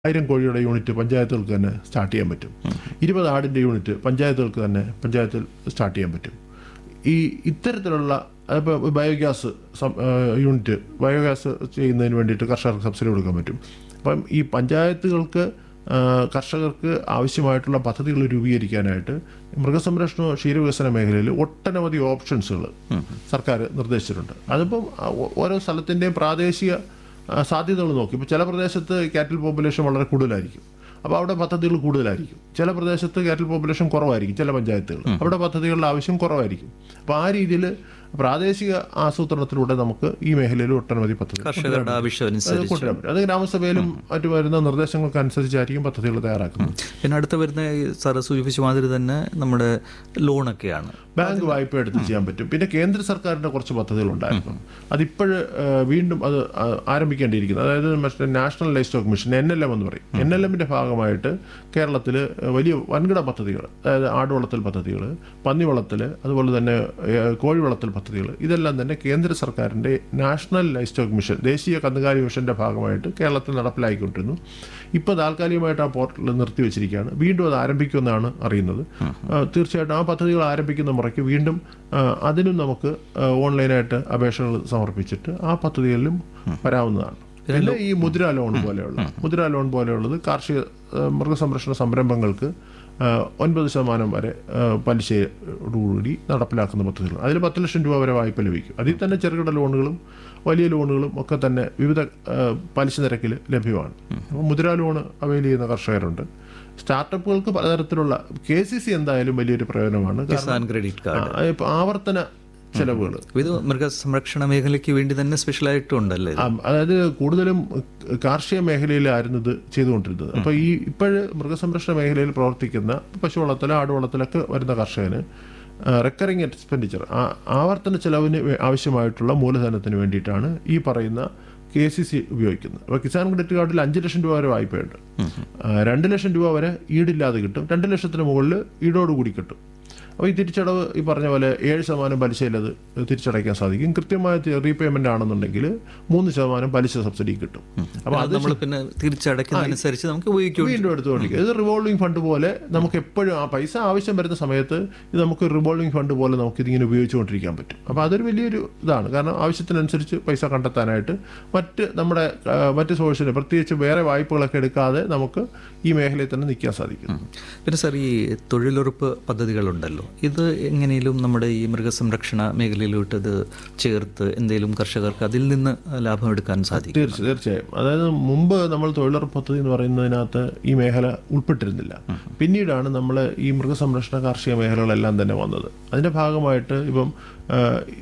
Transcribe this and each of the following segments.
ആയിരം കോഴിയുടെ യൂണിറ്റ് പഞ്ചായത്തുകൾക്ക് തന്നെ സ്റ്റാർട്ട് ചെയ്യാൻ പറ്റും ഇരുപത് ആടിൻ്റെ യൂണിറ്റ് പഞ്ചായത്തുകൾക്ക് തന്നെ പഞ്ചായത്തിൽ സ്റ്റാർട്ട് ചെയ്യാൻ പറ്റും ഈ ഇത്തരത്തിലുള്ള ഇപ്പോൾ ബയോഗ്യാസ് സം- ആ, യൂണിറ്റ് ബയോഗ്യാസ് ചെയ്യുന്നതിന് വേണ്ടിയിട്ട് കർഷകർക്ക് സബ്സിഡി കൊടുക്കാൻ പറ്റും അപ്പം ഈ പഞ്ചായത്തുകൾക്ക് ആ, കർഷകർക്ക് ആവശ്യമായിട്ടുള്ള പദ്ധതികൾ രൂപീകരിക്കാനായിട്ട് മൃഗസംരക്ഷണ ക്ഷീരവികസന മേഖലയിൽ ഒട്ടനവധി ഓപ്ഷൻസുകൾ സർക്കാർ നിർദ്ദേശിച്ചിട്ടുണ്ട് അതിപ്പം ആ, ഓ- ഓരോ സ്ഥലത്തിൻ്റെയും പ്രാദേശിക ആ, സാധ്യതകൾ നോക്കി ഇപ്പോൾ ചില പ്രദേശത്ത് കാറ്റിൽ പോപ്പുലേഷൻ വളരെ കൂടുതലായിരിക്കും അപ്പോൾ അവിടെ പദ്ധതികൾ കൂടുതലായിരിക്കും ചില പ്രദേശത്ത് കാറ്റിൽ പോപ്പുലേഷൻ കുറവായിരിക്കും ചില പഞ്ചായത്തുകൾ അവിടെ പദ്ധതികളുടെ ആവശ്യം കുറവായിരിക്കും അപ്പോൾ ആ രീതിയിൽ പ്രാദേശിക ആസൂത്രണത്തിലൂടെ നമുക്ക് ഈ മേഖലയിൽ ഒട്ടനവധി പദ്ധതി കർഷകരുടെ ആവശ്യം അത് അനുസരിച്ച് കൊണ്ടുവരാൻ പറ്റും അത് ഗ്രാമസഭയിലും മറ്റു വരുന്ന നിർദ്ദേശങ്ങൾക്ക് അനുസരിച്ചായിരിക്കും പദ്ധതികൾ തയ്യാറാക്കുന്നത് പിന്നെ അടുത്ത വരുന്ന ഈ സാറ് സൂചിപ്പിച്ച മാതിരി തന്നെ നമ്മുടെ ലോണൊക്കെയാണ് ബാങ്ക് വായ്പ എടുത്ത് ചെയ്യാൻ പറ്റും പിന്നെ കേന്ദ്ര സർക്കാരിന്റെ കുറച്ച് പദ്ധതികൾ ഉണ്ടായിരുന്നു അതിപ്പോഴ് വീണ്ടും അത് ആ, ആരംഭിക്കേണ്ടിയിരിക്കുന്നു അതായത് മറ്റേ national livestock mission N L M എന്ന് പറയും എൻ എൽ എമ്മിന്റെ ഭാഗമായിട്ട് കേരളത്തിൽ വലിയ വൻകിട പദ്ധതികൾ അതായത് ആട് വളർത്തൽ പദ്ധതികൾ പന്നി വളർത്തൽ അതുപോലെ തന്നെ ഏ, കോഴി വളർത്തൽ പദ്ധതികൾ ഇതെല്ലാം തന്നെ കേന്ദ്ര സർക്കാരിന്റെ നാഷണൽ ലൈഫ് സ്റ്റോക്ക് മിഷൻ ദേശീയ കന്നുകാലി മിഷന്റെ ഭാഗമായിട്ട് കേരളത്തിൽ നടപ്പിലാക്കിക്കൊണ്ടിരുന്നു ഇപ്പോൾ താൽക്കാലികമായിട്ട് ആ പോർട്ടൽ നിർത്തിവെച്ചിരിക്കുകയാണ് വീണ്ടും അത് ആരംഭിക്കുമെന്നാണ് അറിയുന്നത് ആ, തീർച്ചയായിട്ടും ആ പദ്ധതികൾ ആരംഭിക്കുന്ന മുറയ്ക്ക് വീണ്ടും ആ, അതിനും നമുക്ക് ആ, ഓൺലൈനായിട്ട് അപേക്ഷകൾ സമർപ്പിച്ചിട്ട് ആ പദ്ധതികളിലും വരാവുന്നതാണ് പിന്നെ ഈ മുദ്ര ലോൺ പോലെയുള്ള മുദ്ര ലോൺ പോലെയുള്ളത് കാർഷിക ആ, മൃഗസംരക്ഷണ സംരംഭങ്ങൾക്ക് ആ, ഒൻപത് ശതമാനം വരെ ആ, പലിശയോടുകൂടി നടപ്പിലാക്കുന്ന പദ്ധതികൾ അതിൽ പത്ത് ലക്ഷം രൂപ വരെ വായ്പ ലഭിക്കും അതിൽ തന്നെ ചെറുകിട ലോണുകളും വലിയ ലോണുകളും ഒക്കെ തന്നെ വിവിധ ആ, പലിശ നിരക്കിൽ ലഭ്യമാണ് അപ്പോൾ മുദ്ര ലോൺ അവൈൽ ചെയ്യുന്ന കർഷകരുണ്ട് സ്റ്റാർട്ടപ്പുകൾക്ക് പലതരത്തിലുള്ള കെ സി സി എന്തായാലും വലിയൊരു പ്രയോജനമാണ് കാരണം കിസാൻ ക്രെഡിറ്റ് കാർഡ് ആ, ഇപ്പൊ ആവർത്തന ചെലവുകൾ ഇത് മൃഗസംരക്ഷണ മേഖലയ്ക്ക് വേണ്ടി തന്നെ സ്പെഷ്യലായിട്ടും ഉണ്ടല്ലേ ഇത്? അതായത് കൂടുതലും കാർഷിക മേഖലയിലായിരുന്നു ഇത് ചെയ്തുകൊണ്ടിരുന്നത് അപ്പോൾ ഈ ഇപ്പോഴ് മൃഗസംരക്ഷണ മേഖലയിൽ പ്രവർത്തിക്കുന്ന പശു വളർത്തൽ ആട് വളർത്തലൊക്കെ വരുന്ന കർഷകന് റെക്കറിങ് എക്സ്പെൻഡിച്ചർ ആവർത്തന ചെലവിന് വേ- ആവശ്യമായിട്ടുള്ള മൂലധനത്തിന് വേണ്ടിയിട്ടാണ് ഈ പറയുന്ന കെ സി സി ഉപയോഗിക്കുന്നത് അപ്പോൾ കിസാൻ ക്രെഡിറ്റ് കാർഡിൽ അഞ്ച് ലക്ഷം രൂപ വരെ വായ്പയുണ്ട് ആ, രണ്ട് ലക്ഷം രൂപ വരെ ഈടില്ലാതെ കിട്ടും രണ്ട് ലക്ഷത്തിന് മുകളിൽ ഈടോടുകൂടി കിട്ടും അപ്പോൾ ഈ തിരിച്ചടവ് ഈ പറഞ്ഞ പോലെ ഏഴ് ശതമാനം പലിശയിൽ അത് തിരിച്ചടയ്ക്കാൻ സാധിക്കും കൃത്യമായ റീപേയ്മെന്റ് ആണെന്നുണ്ടെങ്കിൽ മൂന്ന് ശതമാനം പലിശ സബ്സിഡി കിട്ടും അപ്പോൾ അത് നമ്മൾ പിന്നെ തിരിച്ചടയ്ക്കുന്നതനുസരിച്ച് നമുക്ക് ഉപയോഗിക്കും വീണ്ടും എടുത്തുകൊണ്ടിരിക്കുക ഇത് റിവോൾവിംഗ് ഫണ്ട് പോലെ നമുക്ക് എപ്പോഴും ആ പൈസ ആവശ്യം വരുന്ന സമയത്ത് ഇത് നമുക്ക് റിവോൾവിംഗ് ഫണ്ട് പോലെ നമുക്ക് ഇതിങ്ങനെ ഉപയോഗിച്ചുകൊണ്ടിരിക്കാൻ പറ്റും അപ്പോൾ അതൊരു വലിയൊരു ഇതാണ് കാരണം ആവശ്യത്തിനനുസരിച്ച് പൈസ കണ്ടെത്താനായിട്ട് മറ്റ് നമ്മുടെ ആ, മറ്റ് സോഴ്സിന് പ്രത്യേകിച്ച് വേറെ വായ്പകളൊക്കെ എടുക്കാതെ നമുക്ക് ഈ മേഖലയിൽ തന്നെ നിൽക്കാൻ സാധിക്കും പിന്നെ സാർ ഈ തൊഴിലുറപ്പ് പദ്ധതികളുണ്ടല്ലോ ഇത് എങ്ങനെയും നമ്മുടെ ഈ മൃഗസംരക്ഷണ മേഖലയിലോട്ട് ഇത് ചേർത്ത് എന്തെങ്കിലും കർഷകർക്ക് അതിൽ നിന്ന് ലാഭം എടുക്കാൻ സാധിക്കും തീർച്ചയായും തീർച്ചയായും അതായത് മുമ്പ് നമ്മൾ തൊഴിലുറപ്പ് പദ്ധതി എന്ന് പറയുന്നതിനകത്ത് ഈ മേഖല ഉൾപ്പെട്ടിരുന്നില്ല പിന്നീടാണ് നമ്മൾ ഈ മൃഗസംരക്ഷണ കാർഷിക മേഖലകളെല്ലാം തന്നെ വന്നത് അതിന്റെ ഭാഗമായിട്ട് ഇപ്പം ആ,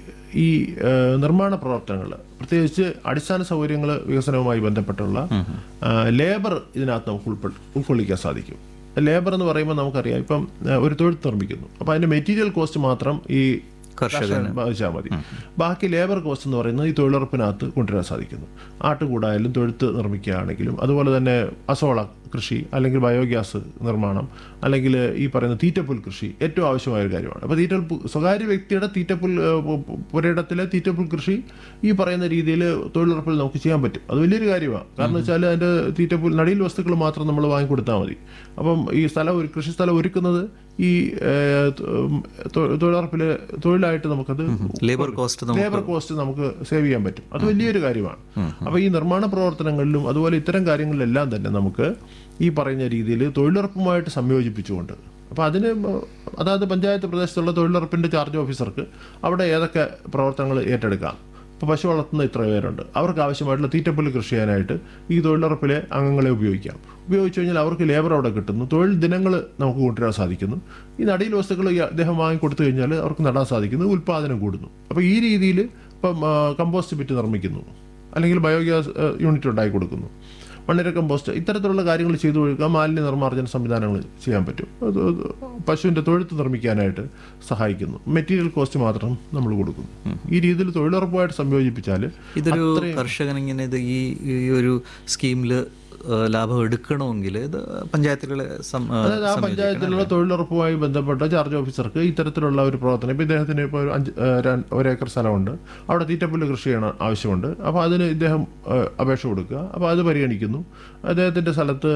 ഈ ആ, നിർമ്മാണ പ്രവർത്തനങ്ങൾ പ്രത്യേകിച്ച് അടിസ്ഥാന സൗകര്യങ്ങൾ വികസനവുമായി ബന്ധപ്പെട്ടുള്ള ആ, ലേബർ ഇതിനകത്ത് നമുക്ക് ഉൾപ്പെ ഉൾക്കൊള്ളിക്കാൻ സാധിക്കും ലേബർ എന്ന് പറയുമ്പോൾ നമുക്കറിയാം ഇപ്പം ആ, ഒരു തൊഴിൽ നിർമ്മിക്കുന്നു അപ്പോൾ അതിന്റെ മെറ്റീരിയൽ കോസ്റ്റ് മാത്രം ഈ കർഷകന് ബാധിച്ചാൽ മതി ബാക്കി ലേബർ കോസ്റ്റ് എന്ന് പറയുന്നത് ഈ തൊഴിലുറപ്പിനകത്ത് കൊണ്ടുവരാൻ സാധിക്കുന്നു ആട്ടുകൂടായാലും തൊഴുത്ത് നിർമ്മിക്കുകയാണെങ്കിലും അതുപോലെ തന്നെ അസോള കൃഷി അല്ലെങ്കിൽ ബയോഗ്യാസ് നിർമ്മാണം അല്ലെങ്കിൽ ഈ പറയുന്ന തീറ്റപ്പുൽ കൃഷി ഏറ്റവും ആവശ്യമായ ഒരു കാര്യമാണ് അപ്പോൾ തീറ്റപ്പുൽ സ്വകാര്യ വ്യക്തിയുടെ തീറ്റപ്പുൽ ഏഹ്, പു- പു- പുരയിടത്തിലെ തീറ്റപ്പുൽ കൃഷി ഈ പറയുന്ന രീതിയിൽ തൊഴിലുറപ്പിൽ നമുക്ക് ചെയ്യാൻ പറ്റും അത് വലിയൊരു കാര്യമാണ് കാരണം വെച്ചാൽ അതിൻ്റെ തീറ്റപ്പുൽ നടീൽ വസ്തുക്കൾ മാത്രം നമ്മൾ വാങ്ങിക്കൊടുത്താൽ മതി അപ്പം ഈ സ്ഥലം ഒരു കൃഷി സ്ഥലം ഒരുക്കുന്നത് ഈ ഏഹ്, തൊ- തൊഴിലുറപ്പിൽ തൊഴിലായിട്ട് നമുക്കത് ലേബർ കോസ്റ്റ് നമുക്ക് ലേബർ കോസ്റ്റ് നമുക്ക് സേവ് ചെയ്യാൻ പറ്റും അത് വലിയൊരു കാര്യമാണ് അപ്പോൾ ഈ നിർമ്മാണ പ്രവർത്തനങ്ങളിലും അതുപോലെ ഇത്തരം കാര്യങ്ങളിലെല്ലാം തന്നെ നമുക്ക് ഈ പറയുന്ന രീതിയിൽ തൊഴിലുറപ്പുമായിട്ട് സംയോജിപ്പിച്ചുകൊണ്ട് അപ്പോൾ അതിന് മ- അതായത് പഞ്ചായത്ത് പ്രദേശത്തുള്ള തൊഴിലുറപ്പിൻ്റെ ചാർജ് ഓഫീസർക്ക് അവിടെ ഏതൊക്കെ പ്രവർത്തനങ്ങൾ ഏറ്റെടുക്കാം ഇപ്പോൾ പശു വളർത്തുന്ന ഇത്ര പേരുണ്ട് അവർക്ക് ആവശ്യമായിട്ടുള്ള തീറ്റപ്പുല്ല് കൃഷി ചെയ്യാനായിട്ട് ഈ തൊഴിലുറപ്പിലെ അംഗങ്ങളെ ഉപയോഗിക്കാം ഉപയോഗിച്ച് കഴിഞ്ഞാൽ അവർക്ക് ലേബർ അവിടെ കിട്ടുന്നു തൊഴിൽ ദിനങ്ങൾ നമുക്ക് കൊണ്ടുവരാൻ സാധിക്കുന്നു ഈ നടീൽ വസ്തുക്കൾ ഈ അദ്ദേഹം വാങ്ങിക്കൊടുത്തു കഴിഞ്ഞാൽ അവർക്ക് നടാൻ സാധിക്കുന്നു ഉൽപ്പാദനം കൂടുന്നു അപ്പോൾ ഈ രീതിയിൽ ഇപ്പം ആ, കമ്പോസ്റ്റ് പിറ്റ് നിർമ്മിക്കുന്നു അല്ലെങ്കിൽ ബയോഗ്യാസ് ആ, യൂണിറ്റ് ഉണ്ടാക്കി കൊടുക്കുന്നു മണ്ണിര കമ്പോസ്റ്റ് ഇത്തരത്തിലുള്ള കാര്യങ്ങൾ ചെയ്തു കൊടുക്കുക മാലിന്യ നിർമ്മാർജ്ജന സംവിധാനങ്ങൾ ചെയ്യാൻ പറ്റും അത് അത് പശുവിൻ്റെ തൊഴുത്ത് നിർമ്മിക്കാനായിട്ട് സഹായിക്കുന്നു മെറ്റീരിയൽ കോസ്റ്റ് മാത്രം നമ്മൾ കൊടുക്കുന്നു ഈ രീതിയിൽ തൊഴിലുറപ്പുമായിട്ട് സംയോജിപ്പിച്ചാൽ ഇതൊരു കർഷകൻ ഇങ്ങനെ ഇത് ഈ ഈ ഒരു സ്കീമിൽ ലാഭം എടുക്കണമെങ്കിൽ ഇത് പഞ്ചായത്തുകളെ സം- ആ, അതായത് ആ പഞ്ചായത്തിലുള്ള തൊഴിലുറപ്പുമായി ബന്ധപ്പെട്ട ചാർജ് ഓഫീസർക്ക് ഇത്തരത്തിലുള്ള ഒരു പ്രവർത്തനം ഇപ്പോൾ ഇദ്ദേഹത്തിന് ഇപ്പോൾ ഒരു അഞ്ച് ഏഹ് രണ്ട് ഒരേക്കർ സ്ഥലമുണ്ട് അവിടെ തീറ്റപ്പുല്ല് കൃഷി ചെയ്യണം ആവശ്യമുണ്ട് അപ്പോൾ അതിന് ഇദ്ദേഹം ഏഹ് അപേക്ഷ കൊടുക്കുക അപ്പോൾ അത് പരിഗണിക്കുന്നു അദ്ദേഹത്തിൻ്റെ സ്ഥലത്ത്